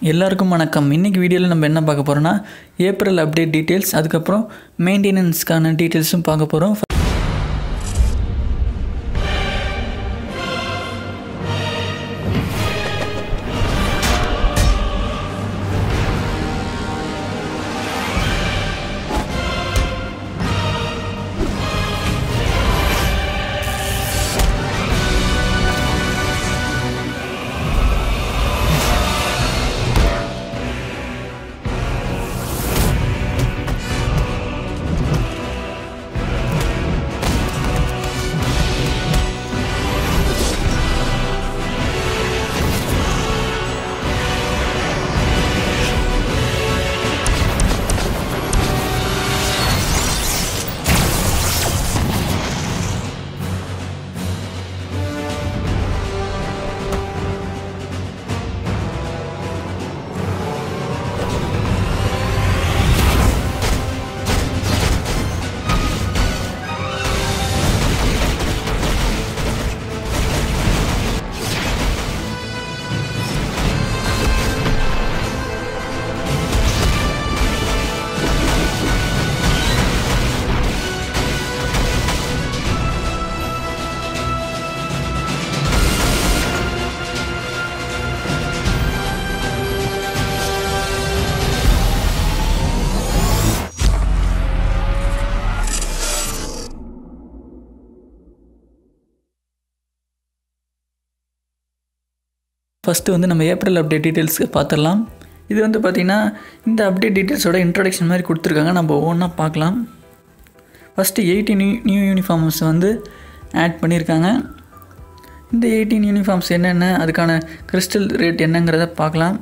எல்லாருக்கும் வணக்கம் இன்றைக்கி வீடியோவில் நம்ம என்ன பார்க்க போகிறோன்னா ஏப்ரல் அப்டேட் டீட்டெயில்ஸ் அதுக்கப்புறம் மெயின்டெனன்ஸ்க்கான டீட்டெயில்ஸும் பார்க்க போகிறோம் ஃபஸ்ட்டு வந்து நம்ம ஏப்ரல் அப்டேட் டீட்டெயில்ஸ் பார்த்துடலாம் இது வந்து பார்த்திங்கன்னா இந்த அப்டேட் டீட்டெயில்ஸோட இன்ட்ரடக்ஷன் மாதிரி கொடுத்துருக்காங்க நம்ம ஒவ்வொன்றா பார்க்கலாம் first eighteen new new uniforms வந்து ஆட் பண்ணியிருக்காங்க இந்த எயிட்டீன் யூனிஃபார்ம்ஸ் என்னென்ன அதுக்கான கிறிஸ்டல் ரேட் என்னங்கிறத பார்க்கலாம்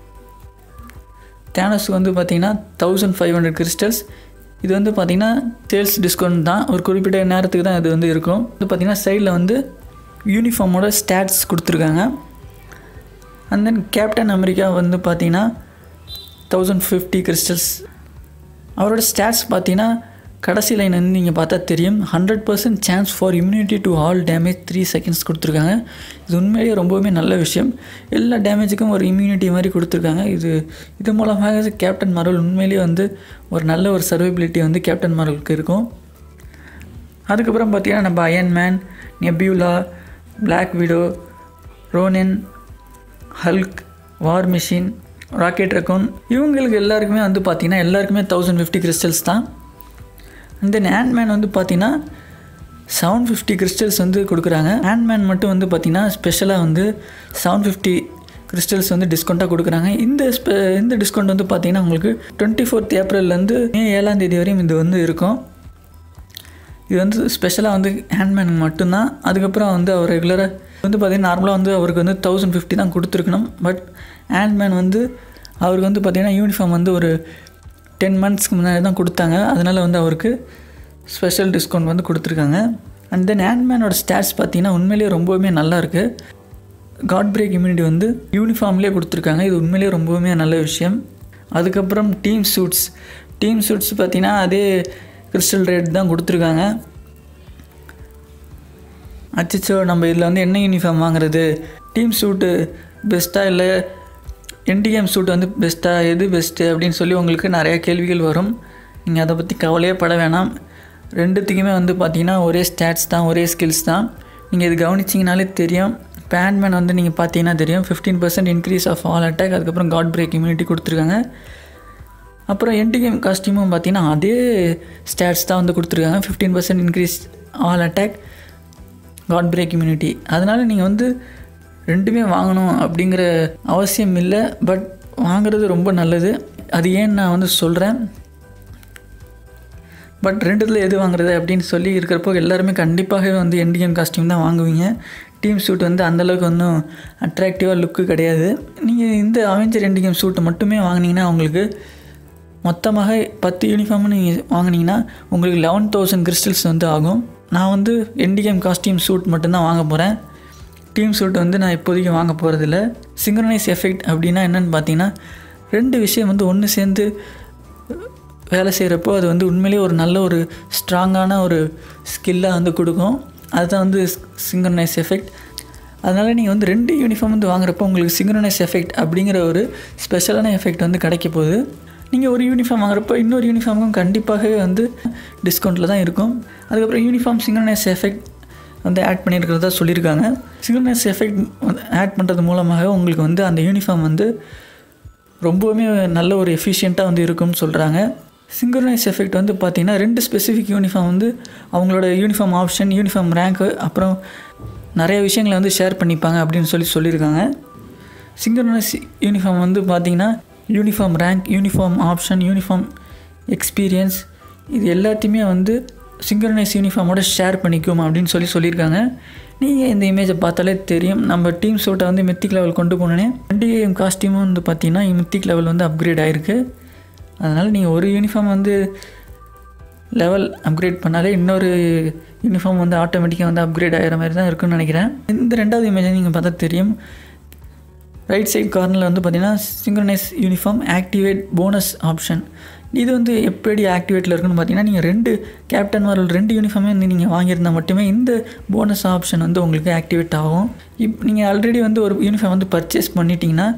தேனஸ் வந்து பார்த்திங்கன்னா தௌசண்ட் ஃபைவ் ஹண்ட்ரட் கிறிஸ்டல்ஸ் இது வந்து பார்த்திங்கன்னா சேல்ஸ் டிஸ்கவுண்ட் தான் ஒரு குறிப்பிட்ட நேரத்துக்கு தான் இது வந்து இருக்கும் இது பார்த்திங்கன்னா சைடில் வந்து யூனிஃபார்மோட ஸ்டாட்ஸ் கொடுத்துருக்காங்க அண்ட் தென் கேப்டன் அமெரிக்கா வந்து பார்த்தீங்கன்னா தௌசண்ட் ஃபிஃப்டி கிறிஸ்டல்ஸ் அவரோட ஸ்டாட்ஸ் பார்த்தீங்கன்னா கடைசி லைன் வந்து நீங்கள் பார்த்தா தெரியும் hundred percent chance for immunity to all damage three seconds கொடுத்துருக்காங்க இது உண்மையிலேயே ரொம்பவுமே நல்ல விஷயம் எல்லா டேமேஜுக்கும் ஒரு இம்யூனிட்டி மாதிரி கொடுத்துருக்காங்க இது இது மூலமாக கேப்டன் மார்வல் உண்மையிலேயே வந்து ஒரு நல்ல ஒரு சர்வைபிலிட்டி வந்து கேப்டன் மார்வலுக்கு இருக்கும் அதுக்கப்புறம் பார்த்தீங்கன்னா நம்ம Iron Man Nebula Black Widow Ronin Hulk War Machine Rocket Raccoon இவங்களுக்கு எல்லாருக்குமே வந்து பார்த்திங்கன்னா எல்லாருக்குமே தௌசண்ட் ஃபிஃப்டி கிறிஸ்டல்ஸ் தான் அண்ட் தென் ஹேண்ட்மேன் வந்து பார்த்திங்கன்னா செவன் ஃபிஃப்டி கிறிஸ்டல்ஸ் வந்து கொடுக்குறாங்க ஹேண்ட்மேன் மட்டும் வந்து பார்த்திங்கன்னா ஸ்பெஷலாக வந்து செவன் ஃபிஃப்டி கிறிஸ்டல்ஸ் வந்து டிஸ்கவுண்ட்டாக கொடுக்குறாங்க இந்த ஸ்பெ இந்த டிஸ்கவுண்ட் வந்து பார்த்திங்கன்னா உங்களுக்கு டுவெண்ட்டி ஃபோர்த் ஏப்ரல்லேருந்து மே ஏழாம் தேதி வரையும் இது வந்து இருக்கும் இது வந்து ஸ்பெஷலாக வந்து ஹேண்ட்மேனுக்கு மட்டும்தான் அதுக்கப்புறம் வந்து அவர் ரெகுலராக வந்து பார்த்திங்கன்னா நார்மலாக வந்து அவருக்கு வந்து தௌசண்ட் ஃபிஃப்டி தான் கொடுத்துருக்கணும் பட் ஹேண்ட்மேன் வந்து அவருக்கு வந்து பார்த்திங்கன்னா யூனிஃபார்ம் வந்து ஒரு டென் மந்த்ஸ்க்கு முன்னாடி தான் கொடுத்தாங்க அதனால் வந்து அவருக்கு ஸ்பெஷல் டிஸ்கவுண்ட் வந்து கொடுத்துருக்காங்க அண்ட் தென் ஹேண்ட்மேனோட ஸ்டாட்ஸ் பார்த்திங்கன்னா உண்மையிலேயே ரொம்பவுமே நல்லா இருக்குது காட் பிரேக் இம்யூனிட்டி வந்து யூனிஃபார்ம்லேயே கொடுத்துருக்காங்க இது உண்மையிலேயே ரொம்பவுமே நல்ல விஷயம் அதுக்கப்புறம் டீம் சூட்ஸ் டீம் சூட்ஸ் பார்த்திங்கன்னா அதே கிறிஸ்டல் ரேட் தான் கொடுத்துருக்காங்க அச்சோ நம்ம இதில் வந்து என்ன யூனிஃபார்ம் வாங்குறது டீம் சூட்டு பெஸ்ட்டாக இல்லை என்டிஎம் சூட் வந்து பெஸ்ட்டாக எது பெஸ்ட்டு அப்படின்னு சொல்லி உங்களுக்கு நிறையா கேள்விகள் வரும் நீங்கள் அதை பற்றி கவலையே பட வேணாம் ரெண்டுத்துக்குமே வந்து பார்த்தீங்கன்னா ஒரே ஸ்டாட்ஸ் தான் ஒரே ஸ்கில்ஸ் தான் நீங்கள் இது கவனிச்சிங்கனாலே தெரியும் பேண்ட்மேன் வந்து நீங்கள் பார்த்தீங்கன்னா தெரியும் fifteen percent increase of all attack அதுக்கப்புறம் காட் பிரேக் இம்யூனிட்டி கொடுத்துருக்காங்க அப்புறம் என்டி கேம் காஸ்டியூமும் பார்த்தீங்கன்னா அதே ஸ்டாட்ஸ் தான் வந்து கொடுத்துருக்காங்க fifteen percent increase all attack guard break immunity அதனால் நீங்கள் வந்து ரெண்டுமே வாங்கணும் அப்படிங்கிற அவசியம் இல்லை பட் வாங்குறது ரொம்ப நல்லது அது ஏன் நான் வந்து சொல்கிறேன் பட் ரெண்டுத்தில் எது வாங்குறது அப்படின்னு சொல்லி இருக்கிறப்போ எல்லாருமே கண்டிப்பாகவே வந்து என்டிஎம் காஸ்டியூம் தான் வாங்குவீங்க டீம் சூட் வந்து அந்தளவுக்கு ஒன்றும் அட்ராக்டிவாக லுக்கு கிடையாது நீங்கள் இந்த அவெஞ்சர் என்டிஎம் சூட்டை மட்டுமே வாங்கினீங்கன்னா உங்களுக்கு மொத்தமாக பத்து யூனிஃபார்ம் நீங்கள் வாங்கினீங்கன்னா உங்களுக்கு லெவன் தௌசண்ட் கிறிஸ்டல்ஸ் வந்து ஆகும் நான் வந்து என்டிஎம் காஸ்டியூம் சூட் மட்டும்தான் வாங்க போகிறேன் டீம் சூட் வந்து நான் இப்போதைக்கு வாங்க போகிறதில்ல சிங்க்ரனைஸ் எஃபெக்ட் அப்படின்னா என்னென்னு பார்த்தீங்கன்னா ரெண்டு விஷயம் வந்து ஒன்று சேர்ந்து வேலை செய்கிறப்போ அது வந்து உண்மையிலேயே ஒரு நல்ல ஒரு ஸ்ட்ராங்கான ஒரு ஸ்கில்லாக வந்து கொடுக்கும் அதுதான் வந்து சிங்க்ரனைஸ் எஃபெக்ட் அதனால் நீங்கள் வந்து ரெண்டு யூனிஃபார்ம் வந்து வாங்குறப்போ உங்களுக்கு சிங்க்ரனைஸ் எஃபெக்ட் அப்படிங்கிற ஒரு ஸ்பெஷலான எஃபெக்ட் வந்து கிடைக்க போகுது நீங்கள் ஒரு யூனிஃபார்ம் வாங்குறப்போ இன்னொரு யூனிஃபார்மும் கண்டிப்பாகவே வந்து டிஸ்கவுண்ட்டில் தான் இருக்கும் அதுக்கப்புறம் யூனிஃபார்ம் சிங்க்ரனைஸ் எஃபெக்ட் வந்து ஆட் பண்ணியிருக்கிறதா சொல்லியிருக்காங்க சிங்க்ரனைஸ் எஃபெக்ட் ஆட் பண்ணுறது மூலமாக உங்களுக்கு வந்து அந்த யூனிஃபார்ம் வந்து ரொம்பவுமே நல்ல ஒரு எஃபிஷியண்ட்டாக வந்து இருக்கும்னு சொல்கிறாங்க சிங்க்ரனைஸ் எஃபெக்ட் வந்து பார்த்திங்கன்னா ரெண்டு ஸ்பெசிஃபிக் யூனிஃபார்ம் வந்து அவங்களோட யூனிஃபார்ம் ஆப்ஷன் யூனிஃபார்ம் ரேங்க்கு அப்புறம் நிறைய விஷயங்களை வந்து ஷேர் பண்ணிப்பாங்க அப்படின்னு சொல்லி சொல்லியிருக்காங்க சிங்க்ரனைஸ் யூனிஃபார்ம் வந்து பார்த்திங்கன்னா uniform rank uniform option uniform experience இது எல்லாத்தையுமே வந்து சிங்க்ரனைஸ் யூனிஃபார்மோட ஷேர் பண்ணிக்கும் அப்படின்னு சொல்லி சொல்லியிருக்காங்க நீங்கள் இந்த இமேஜை பார்த்தாலே தெரியும் நம்ம டீம் ஷோட்டை வந்து மித்திக் லெவல் கொண்டு போனோன்னே ரெண்டு காஸ்டியூமும் வந்து பார்த்திங்கன்னா மித்திக் லெவல் வந்து அப்கிரேட் ஆகிருக்கு அதனால் நீங்கள் ஒரு யூனிஃபார்ம் வந்து லெவல் அப்கிரேட் பண்ணாலே இன்னொரு யூனிஃபார்ம் வந்து ஆட்டோமேட்டிக்காக வந்து அப்கிரேட் ஆகிற மாதிரி தான் இருக்குன்னு நினைக்கிறேன் இந்த ரெண்டாவது இமேஜை நீங்கள் பார்த்தா தெரியும் ரைட் சைட் கார்னரில் வந்து பார்த்திங்கன்னா synchronise uniform activate bonus option இது வந்து எப்படி ஆக்டிவேட்டில் இருக்குன்னு பார்த்தீங்கன்னா நீங்கள் ரெண்டு கேப்டன் மாரல் ரெண்டு யூனிஃபார்மே வந்து நீங்கள் வாங்கியிருந்தால் மட்டுமே இந்த போனஸ் ஆப்ஷன் வந்து உங்களுக்கு ஆக்டிவேட் ஆகும் இப் நீங்கள் ஆல்ரெடி வந்து ஒரு யூனிஃபார்ம் வந்து பர்ச்சேஸ் பண்ணிட்டீங்கன்னா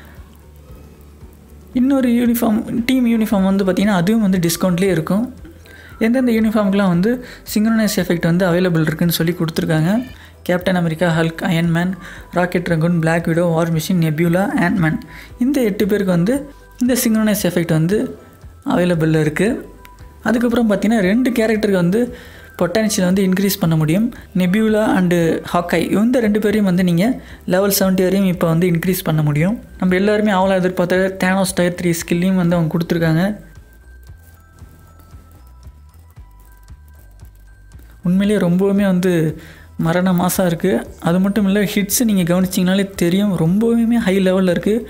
இன்னொரு யூனிஃபார்ம் டீம் யூனிஃபார்ம் வந்து பார்த்திங்கன்னா அதுவும் வந்து டிஸ்கவுண்ட்லேயே இருக்கும் எந்தெந்த யூனிஃபார்முக்கெலாம் வந்து சிங்க்ரனைஸ் எஃபெக்ட் வந்து அவைலபிள் இருக்குன்னு சொல்லி கொடுத்துருக்காங்க Captain America Hulk Iron Man Rocket Raccoon Black Widow War Machine Nebula Ant Man இந்த எட்டு பேருக்கு வந்து இந்த சிங்க்ரனைஸ் எஃபெக்ட் வந்து அவைலபிளில் இருக்குது அதுக்கப்புறம் பார்த்தீங்கன்னா ரெண்டு கேரக்டருக்கு வந்து பொட்டான்ஷியல் வந்து இன்க்ரீஸ் பண்ண முடியும் நெபியூலா அண்டு ஹாக்காய் இந்த ரெண்டு பேரையும் வந்து நீங்கள் லெவல் செவன்ட்டி வரையும் இப்போ வந்து இன்க்ரீஸ் பண்ண முடியும் நம்ம எல்லாருமே அவ்வளோ எதிர்பார்த்த தேனோஸ் டயர் த்ரீ ஸ்கில்லையும் வந்து அவங்க கொடுத்துருக்காங்க உண்மையிலேயே ரொம்பவுமே வந்து மரண மாதம் இருக்குது அது மட்டும் இல்லை ஹிட்ஸு நீங்கள் கவனிச்சிங்கனாலே தெரியும் ரொம்பவுமே ஹை லெவலில் இருக்குது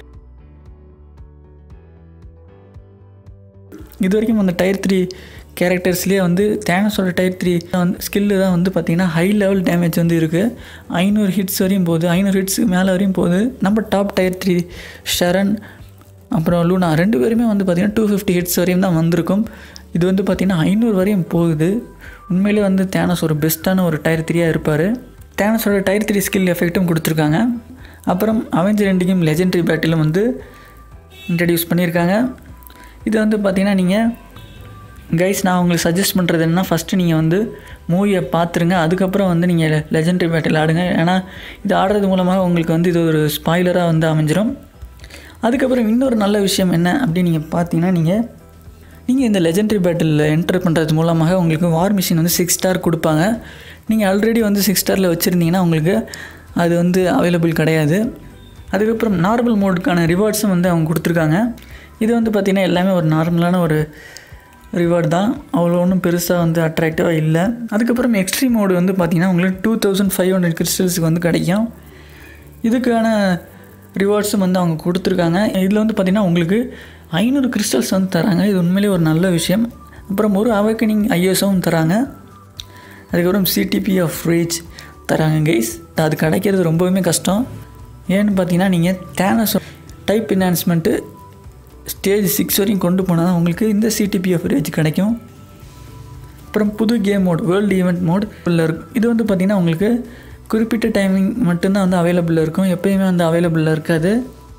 இது வரைக்கும் அந்த டயர் த்ரீ கேரக்டர்ஸ்லேயே வந்து தேனஸோட டயர் த்ரீ வந்து ஸ்கில்லு தான் வந்து பார்த்திங்கன்னா ஹை லெவல் டேமேஜ் வந்து இருக்குது ஐநூறு ஹிட்ஸ் வரையும் போகுது ஐநூறு ஹிட்ஸுக்கு மேலே வரையும் போகுது நம்ம டாப் டயர் த்ரீ ஷரண் அப்புறம் லூனா ரெண்டு பேருமே வந்து பார்த்திங்கன்னா டூ ஃபிஃப்டி ஹிட்ஸ் வரையும் தான் வந்திருக்கும் இது வந்து பார்த்திங்கன்னா ஐநூறு வரையும் போகுது உண்மையிலே வந்து தேனஸ் ஒரு பெஸ்ட்டான ஒரு டயர் த்ரீயாக இருப்பார் தேனஸோட டயர் த்ரீ ஸ்கில் எஃபெக்ட்டும் கொடுத்துருக்காங்க அப்புறம் அவெஞ்சர் எண்டிங்கும் லெஜெண்டரி பேட்டிலும் வந்து இன்ட்ரடியூஸ் பண்ணியிருக்காங்க இது வந்து பார்த்திங்கன்னா நீங்கள் கைஸ் நான் உங்களுக்கு சஜஸ்ட் பண்ணுறது என்ன ஃபஸ்ட்டு நீங்கள் வந்து மூவியை பார்த்துருங்க அதுக்கப்புறம் வந்து நீங்கள் லெஜெண்டரி பேட்டில் ஆடுங்க ஏன்னா இது ஆடுறது மூலமாக உங்களுக்கு வந்து இது ஒரு ஸ்பாய்லராக வந்து அமைஞ்சிரும் அதுக்கப்புறம் இன்னொரு நல்ல விஷயம் என்ன அப்படின்னு நீங்கள் பார்த்தீங்கன்னா நீங்கள் நீங்கள் இந்த லெஜெண்டரி பேட்டிலில் என்டர் பண்ணுறது மூலமாக உங்களுக்கு வார் மிஷின் வந்து சிக்ஸ் ஸ்டார் கொடுப்பாங்க நீங்கள் ஆல்ரெடி வந்து சிக்ஸ் ஸ்டாரில் வச்சுருந்தீங்கன்னா உங்களுக்கு அது வந்து அவைலபிள் கிடையாது அதுக்கப்புறம் நார்மல் மோடுக்கான ரிவார்ட்ஸும் வந்து அவங்க கொடுத்துருக்காங்க இது வந்து பார்த்திங்கன்னா எல்லாமே ஒரு நார்மலான ஒரு ரிவார்டு தான் அவ்வளோ ஒன்றும் பெருசாக வந்து அட்ராக்டிவாக இல்லை அதுக்கப்புறம் எக்ஸ்ட்ரீம் மோடு வந்து பார்த்திங்கன்னா உங்களுக்கு டூ தௌசண்ட் ஃபைவ் ஹண்ட்ரட் கிறிஸ்டல்ஸுக்கு வந்து கிடைக்கும் இதுக்கான ரிவார்ட்ஸும் வந்து அவங்க கொடுத்துருக்காங்க இதில் வந்து பார்த்திங்கன்னா உங்களுக்கு ஐநூறு கிறிஸ்டல்ஸ் வந்து தராங்க இது உண்மையிலேயே ஒரு நல்ல விஷயம் அப்புறம் ஒரு அவேக்கனிங் ஐஎஸும் தராங்க அதுக்கப்புறம் சிடிபி ஆஃப் ரீச் தராங்க கைஸ் அது கிடைக்கிறது ரொம்பவுமே கஷ்டம் ஏன்னு பார்த்தீங்கன்னா நீங்கள் டேனஸ் டைப் என்ஹான்ஸ்மெண்ட்டு ஸ்டேஜ் சிக்ஸ் வரையும் கொண்டு போனால் தான் உங்களுக்கு இந்த சிடிபி ஆஃப் ரேஜ் கிடைக்கும் அப்புறம் புது game mode world event mode உள்ள இருக்கும் இது வந்து பார்த்திங்கன்னா உங்களுக்கு குறிப்பிட்ட டைமிங் மட்டும்தான் வந்து அவைலபிளில் இருக்கும் எப்பயுமே வந்து அவைலபிளில் இருக்காது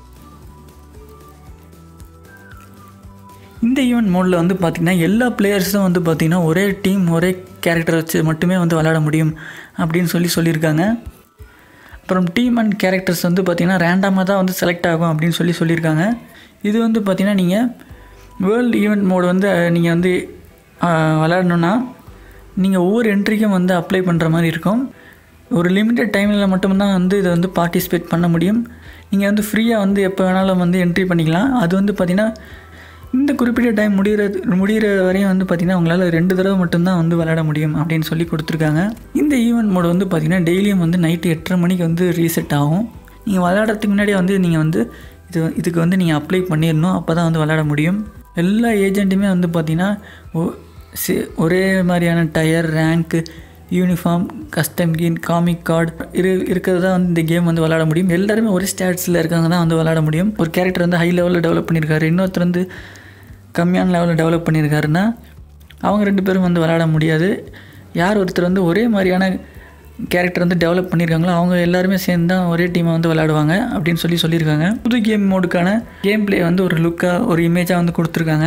இந்த ஈவெண்ட் மோடில் வந்து பார்த்திங்கன்னா எல்லா பிளேயர்ஸும் வந்து பார்த்திங்கன்னா ஒரே டீம் ஒரே கேரக்டர் வச்சு மட்டுமே வந்து விளையாட முடியும் அப்படின்னு சொல்லி சொல்லியிருக்காங்க அப்புறம் டீம் அண்ட் கேரக்டர்ஸ் வந்து பார்த்திங்கன்னா ரேண்டமாக தான் வந்து செலக்ட் ஆகும் அப்படின்னு சொல்லி சொல்லியிருக்காங்க இது வந்து பார்த்திங்கன்னா நீங்கள் வேர்ல்டு ஈவெண்ட் மோடு வந்து நீங்கள் வந்து விளையாடணுன்னா நீங்கள் ஒவ்வொரு என்ட்ரிக்கும் வந்து அப்ளை பண்ணுற மாதிரி இருக்கும் ஒரு லிமிட்டட் டைமில் மட்டும்தான் வந்து இதை வந்து பார்ட்டிசிபேட் பண்ண முடியும் நீங்கள் வந்து ஃப்ரீயாக வந்து எப்போ வேணாலும் வந்து என்ட்ரி பண்ணிக்கலாம் அது வந்து பார்த்திங்கன்னா இந்த குறிப்பிட்ட டைம் முடிகிறது முடிகிற வரையும் வந்து பார்த்திங்கன்னா உங்களால் ரெண்டு தடவை மட்டும்தான் வந்து விளையாட முடியும் அப்படின்னு சொல்லி கொடுத்துருக்காங்க இந்த ஈவெண்ட் மோடு வந்து பார்த்திங்கன்னா டெய்லியும் வந்து நைட்டு எட்டரை மணிக்கு வந்து ரீசெட் ஆகும் நீங்கள் விளையாடுறதுக்கு முன்னாடியே வந்து நீங்கள் வந்து இது இதுக்கு வந்து நீங்கள் அப்ளை பண்ணிடணும் அப்போ தான் வந்து விளையாட முடியும் எல்லா ஏஜென்ட்டுமே வந்து பார்த்திங்கன்னா ஒரே மாதிரியான tier rank uniform custom keen comic card இரு இருக்கிறதா வந்து இந்த கேம் வந்து விளையாட முடியும் எல்லாருமே ஒரே ஸ்டாட்ஸில் இருக்காங்க தான் வந்து விளையாட முடியும் ஒரு கேரக்டர் வந்து ஹை லெவலில் டெவலப் பண்ணியிருக்காரு இன்னொருத்தர் வந்து கம்மியான லெவலில் டெவலப் பண்ணியிருக்காருன்னா அவங்க ரெண்டு பேரும் வந்து விளையாட முடியாது யார் ஒருத்தர் வந்து ஒரே மாதிரியான கேரக்டர் வந்து டெவலப் பண்ணியிருக்காங்களோ அவங்க எல்லாருமே சேர்ந்து தான் ஒரே டீமை வந்து விளையாடுவாங்க அப்படின்னு சொல்லி சொல்லியிருக்காங்க புது கேம் மோடுக்கான கேம் ப்ளே வந்து ஒரு லுக்காக ஒரு இமேஜாக வந்து கொடுத்துருக்காங்க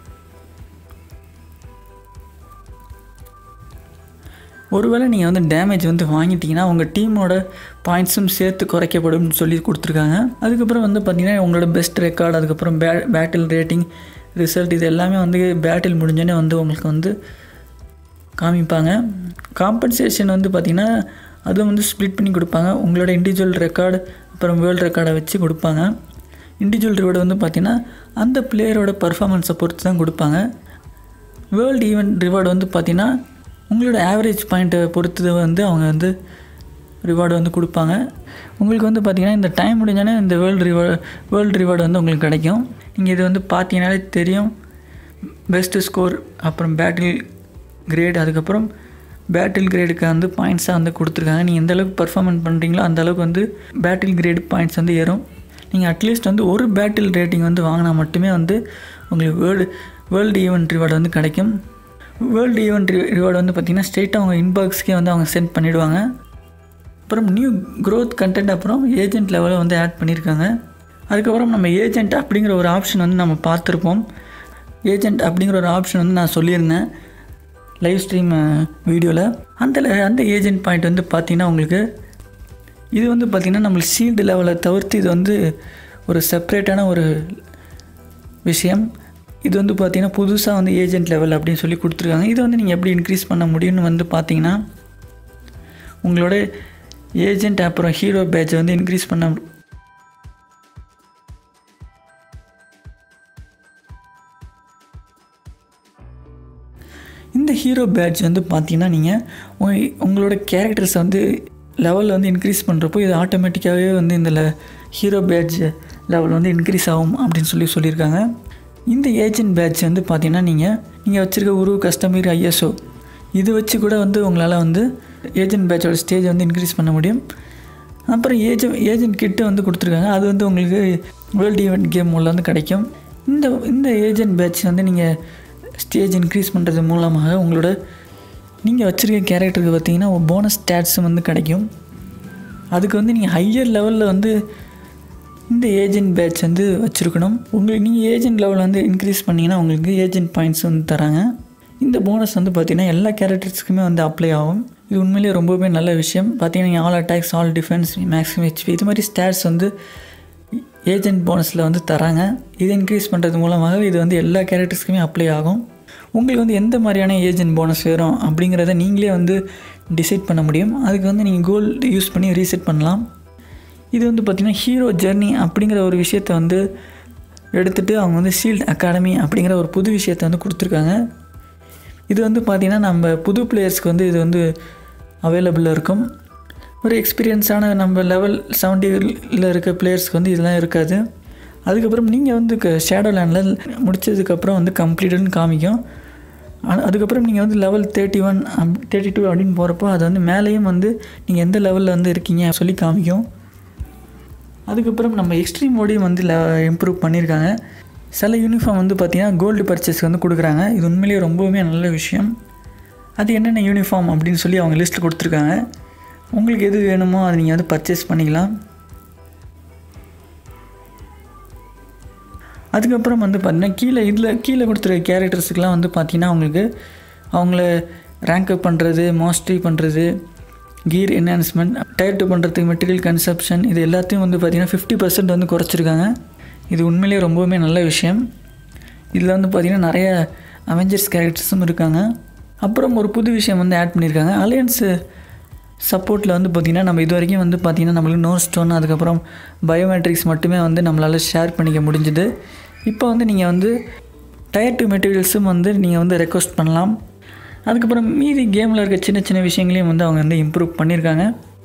ஒருவேளை நீங்கள் வந்து டேமேஜ் வந்து வாங்கிட்டீங்கன்னா உங்கள் டீமோட பாயிண்ட்ஸும் சேர்த்து குறைக்கப்படும் சொல்லி கொடுத்துருக்காங்க அதுக்கப்புறம் வந்து பார்த்திங்கன்னா உங்களோட பெஸ்ட் ரெக்கார்டு அதுக்கப்புறம் பே பேட்டில் ரேட்டிங் ரிசல்ட் இது எல்லாமே வந்து பேட்டில் முடிஞ்சோடனே வந்து உங்களுக்கு வந்து காமிப்பாங்க காம்பன்சேஷன் வந்து பார்த்திங்கன்னா அதுவும் வந்து ஸ்ப்ளிட் பண்ணி கொடுப்பாங்க உங்களோட இண்டிவிஜுவல் ரெக்கார்டு அப்புறம் வேர்ல்டு ரெக்கார்டை வச்சு கொடுப்பாங்க இண்டிவிஜுவல் ரிவார்டு வந்து பார்த்திங்கன்னா அந்த பிளேயரோட பர்ஃபார்மன்ஸை பொறுத்து தான் கொடுப்பாங்க வேர்ல்டு ஈவெண்ட் ரிவார்டு வந்து பார்த்திங்கன்னா உங்களோட ஆவரேஜ் பாயிண்ட்டை பொறுத்து வந்து அவங்க வந்து ரிவார்டு வந்து கொடுப்பாங்க உங்களுக்கு வந்து பார்த்திங்கன்னா இந்த டைம் முடிஞ்சோன்னே இந்த வேர்ல்டு ரிவார்டு வேர்ல்டு ரிவார்டு வந்து உங்களுக்கு கிடைக்கும் நீங்கள் இது வந்து பார்த்தீங்கனாலே தெரியும் பெஸ்ட்டு ஸ்கோர் அப்புறம் பேட்டில் கிரேட் அதுக்கப்புறம் பேட்டில் கிரேடுக்கு வந்து பாயிண்ட்ஸாக வந்து கொடுத்துருக்காங்க நீங்கள் எந்த அளவுக்கு பர்ஃபார்மன்ஸ் பண்ணுறீங்களோ அந்த அளவுக்கு வந்து பேட்டில் கிரேடு பாயிண்ட்ஸ் வந்து ஏறும் நீங்கள் அட்லீஸ்ட் வந்து ஒரு பேட்டில் ரேட்டிங் வந்து வாங்கினா மட்டுமே வந்து உங்களுக்கு வேர்ல்டு வேர்ல்டு ஈவெண்ட் ரிவார்டு வந்து கிடைக்கும் வேர்ல்டு ஈவெண்ட் ரிவார்டு வந்து பார்த்திங்கன்னா ஸ்ட்ரெயிட்டாக அவங்க இன்பாக்ஸ்க்கே வந்து அவங்க சென்ட் பண்ணிவிடுவாங்க அப்புறம் நியூ க்ரோத் கண்டென்ட் அப்புறம் ஏஜென்ட் லெவலில் வந்து ஆட் பண்ணியிருக்காங்க அதுக்கப்புறம் நம்ம ஏஜென்ட் அப்படிங்கிற ஒரு ஆப்ஷன் வந்து நம்ம பார்த்துருப்போம் ஏஜென்ட் அப்படிங்கிற ஒரு ஆப்ஷன் வந்து நான் சொல்லியிருந்தேன் லைவ் ஸ்ட்ரீம் வீடியோவில் அந்த அந்த ஏஜென்ட் பாயிண்ட் வந்து பார்த்திங்கன்னா உங்களுக்கு இது வந்து பார்த்திங்கன்னா நம்மளுக்கு ஷீல்டு லெவலை தவிர்த்து இது வந்து ஒரு செப்ரேட்டான ஒரு விஷயம் இது வந்து பார்த்திங்கன்னா புதுசாக வந்து ஏஜென்ட் லெவல் அப்படின்னு சொல்லி கொடுத்துருக்காங்க இது வந்து நீங்கள் எப்படி இன்க்ரீஸ் பண்ண முடியும்னு வந்து பார்த்தீங்கன்னா உங்களோட ஏஜென்ட் அப்புறம் ஹீரோ பேட்சை வந்து இன்க்ரீஸ் பண்ண இந்த ஹீரோ பேட்ச் வந்து பார்த்தீங்கன்னா நீங்கள் உங்க- உங்களோட கேரக்டர்ஸை வந்து லெவல் வந்து இன்க்ரீஸ் பண்ணுறப்போ இது ஆட்டோமேட்டிக்காகவே வந்து இந்த ஹீரோ பேட்ச் லெவல் வந்து இன்க்ரீஸ் ஆகும் அப்படின்னு சொல்லி சொல்லியிருக்காங்க இந்த ஏஜென்ட் பேட்ச் வந்து பார்த்தீங்கன்னா நீங்கள் நீங்கள் வச்சுருக்க உரு கஸ்டமர் ஐஎஸ்ஓ இது வச்சு கூட வந்து உங்களால் வந்து ஏஜென்ட் பேட்சோட ஸ்டேஜ் வந்து இன்க்ரீஸ் பண்ண முடியும் அப்புறம் ஏஜென்ட் ஏஜென்ட் கிட்ட வந்து கொடுத்துருக்காங்க அது வந்து உங்களுக்கு வேர்ல்டு ஈவெண்ட் கேம் உள்ள வந்து கிடைக்கும் இந்த இந்த ஏஜென்ட் பேட்ச் வந்து நீங்கள் ஸ்டேஜ் இன்க்ரீஸ் பண்ணுறது மூலமாக உங்களோட நீங்கள் வச்சுருக்க கேரக்டருக்கு பார்த்தீங்கன்னா ஒரு போனஸ் ஸ்டாட்ஸும் வந்து கிடைக்கும் அதுக்கு வந்து நீங்கள் ஹையர் லெவலில் வந்து இந்த ஏஜென்ட் பேட்ச் வந்து வச்சுருக்கணும் உங்களுக்கு நீங்கள் ஏஜென்ட் லெவல் வந்து இன்க்ரீஸ் பண்ணிங்கன்னா உங்களுக்கு ஏஜென்ட் பாயிண்ட்ஸ் வந்து தராங்க இந்த போனஸ் வந்து பார்த்திங்கன்னா எல்லா கேரக்டர்ஸ்க்குமே வந்து அப்ளை ஆகும் இது உண்மையிலேயே ரொம்பவே நல்ல விஷயம் பார்த்தீங்கன்னா நீங்கள் all attacks all defence maximum HP இது மாதிரி ஸ்டாட்ஸ் வந்து ஏஜென்ட் போனஸில் வந்து தராங்க இதை இன்க்ரீஸ் பண்ணுறது மூலமாக இது வந்து எல்லா கேரக்டர்ஸ்க்குமே அப்ளை ஆகும் உங்களுக்கு வந்து எந்த மாதிரியான ஏஜென்ட் போனஸ் வேணும் அப்படிங்கிறத நீங்களே வந்து டிசைட் பண்ண முடியும் அதுக்கு வந்து நீங்கள் கோல்டு யூஸ் பண்ணி ரீசெட் பண்ணலாம் இது வந்து பார்த்திங்கன்னா ஹீரோ ஜெர்னி அப்படிங்கிற ஒரு விஷயத்தை வந்து எடுத்துகிட்டு அவங்க வந்து ஷீல்ட் அகாடமி அப்படிங்கிற ஒரு புது விஷயத்தை வந்து கொடுத்துருக்காங்க இது வந்து பார்த்திங்கன்னா நம்ம புது பிளேயர்ஸ்க்கு வந்து இது வந்து அவைலபிளாக இருக்கும் ஒரு எக்ஸ்பீரியன்ஸான நம்ம லெவல் செவன்ட்டியில் இருக்க பிளேயர்ஸ்க்கு வந்து இதெல்லாம் இருக்காது அதுக்கப்புறம் நீங்கள் வந்து ஷேடோ லேண்டில் முடிச்சதுக்கப்புறம் வந்து கம்ப்ளீட்டட்னு காமிக்கும் ஆனா- அதுக்கப்புறம் நீங்கள் வந்து level thirty one thirty two அப்படின்னு போகிறப்போ அது வந்து மேலேயும் வந்து நீங்கள் எந்த லெவலில் வந்து இருக்கீங்க சொல்லி காமிக்கும் அதுக்கப்புறம் நம்ம எக்ஸ்ட்ரீம் மோடையும் வந்து இம்ப்ரூவ் பண்ணியிருக்காங்க சில யூனிஃபார்ம் வந்து பார்த்திங்கன்னா கோல்டு பர்ச்சேஸ் வந்து கொடுக்குறாங்க இது உண்மையிலேயே ரொம்பவுமே நல்ல விஷயம் அது என்னென்ன யூனிஃபார்ம் அப்படின்னு சொல்லி அவங்க லிஸ்ட்டில் கொடுத்துருக்காங்க உங்களுக்கு எது வேணுமோ அதை நீங்கள் வந்து பர்ச்சேஸ் பண்ணிக்கலாம் அதுக்கப்புறம் வந்து பார்த்தீங்கன்னா கீழே இதில் கீழே கொடுத்துருக்க கேரக்டர்ஸுக்கெலாம் வந்து பார்த்தீங்கன்னா அவங்களுக்கு அவங்கள ரேங்க் அப் பண்ணுறது மாஸ்டரி பண்ணுறது கீர் என்ஹான்ஸ்மெண்ட் டயர் டூ பண்ணுறதுக்கு மெட்டீரியல் கன்சப்ஷன் இது எல்லாத்தையும் வந்து பார்த்திங்கன்னா ஃபிஃப்டி பர்சன்ட் வந்து குறைச்சிருக்காங்க இது உண்மையிலேயே ரொம்பவுமே நல்ல விஷயம் இதில் வந்து பார்த்திங்கன்னா நிறைய அவெஞ்சர்ஸ் கேரக்டர்ஸும் இருக்காங்க அப்புறம் ஒரு புது விஷயம் வந்து ஆட் பண்ணியிருக்காங்க அலையன்ஸு சப்போர்ட்டில் வந்து பார்த்திங்கன்னா நம்ம இது வரைக்கும் வந்து பார்த்திங்கன்னா நம்மளுக்கு நோ ஸ்டோன் அதுக்கப்புறம் பயோமெட்ரிக்ஸ் மட்டுமே வந்து நம்மளால் ஷேர் பண்ணிக்க முடிஞ்சுது இப்போ வந்து நீங்கள் வந்து டயர் டூ மெட்டீரியல்ஸும் வந்து நீங்கள் வந்து ரெக்வஸ்ட் பண்ணலாம் அதுக்கப்புறம் மீதி கேமில் இருக்க சின்ன சின்ன விஷயங்களையும் வந்து அவங்க வந்து இம்ப்ரூவ் பண்ணியிருக்காங்க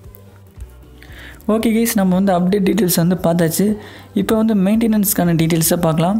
ஓகே கேஸ் நம்ம வந்து அப்டேட் டீட்டெயில்ஸ் வந்து பார்த்தாச்சு இப்போ வந்து மெயின்டெனன்ஸ்க்கான டீட்டெயில்ஸை பார்க்கலாம்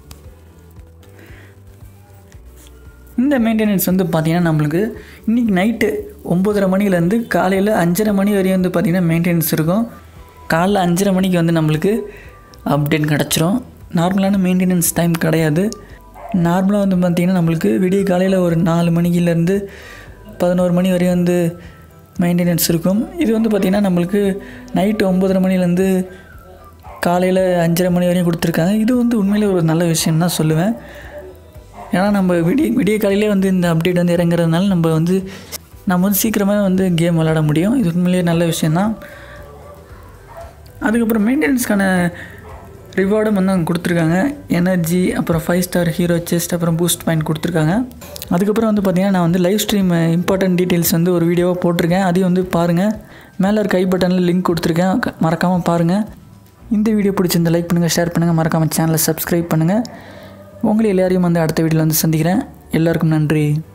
இந்த மெயின்டெனன்ஸ் வந்து பார்த்திங்கன்னா நம்மளுக்கு இன்றைக்கி நைட்டு ஒம்பதரை மணிலேருந்து காலையில் அஞ்சரை மணி வரையும் வந்து பார்த்திங்கன்னா மெயின்டெனன்ஸ் இருக்கும் காலைல அஞ்சரை மணிக்கு வந்து நம்மளுக்கு அப்டேட் கிடச்சிரும் நார்மலான மெயின்டெனன்ஸ் டைம் கிடையாது நார்மலாக வந்து பார்த்திங்கன்னா நம்மளுக்கு விடிய காலையில் ஒரு நாலு மணிலேருந்து பதினோரு மணி வரையும் வந்து மெயின்டெனன்ஸ் இருக்கும் இது வந்து பார்த்திங்கன்னா நம்மளுக்கு நைட்டு ஒம்பதரை மணிலேருந்து காலையில் அஞ்சரை மணி வரையும் கொடுத்துருக்காங்க இது வந்து உண்மையிலே ஒரு நல்ல விஷயம் தான் சொல்லுவேன் ஏன்னா நம்ம விடிய விடிய காலையிலே வந்து இந்த அப்டேட் வந்து இறங்குறதுனால நம்ம வந்து நம்ம வந்து சீக்கிரமாக வந்து கேம் விளாட முடியும் இது உண்மையிலேயே நல்ல விஷயந்தான் அதுக்கப்புறம் மெயின்டெனன்ஸ்க்கான ரிவார்டும் வந்து அவங்க கொடுத்துருக்காங்க எனர்ஜி அப்புறம் ஃபைவ் ஸ்டார் ஹீரோ செஸ்ட் அப்புறம் பூஸ்ட் பாயிண்ட் கொடுத்துருக்காங்க அதுக்கப்புறம் வந்து பார்த்திங்கன்னா நான் வந்து லைவ் ஸ்ட்ரீம் இம்பார்ட்டன்ட் டீட்டெயில்ஸ் வந்து ஒரு வீடியோவாக போட்டிருக்கேன் அதையும் வந்து பாருங்கள் மேலே இருக்க ஐ பட்டனில் லிங்க் கொடுத்துருக்கேன் க- மறக்காமல் பாருங்கள் இந்த வீடியோ பிடிச்சிருந்த லைக் பண்ணுங்கள் ஷேர் பண்ணுங்கள் மறக்காமல் சேனலை சப்ஸ்கிரைப் பண்ணுங்கள் உங்களை எல்லாரையும் வந்து அடுத்த வீடியோவில் வந்து சந்திக்கிறேன் எல்லாருக்கும் நன்றி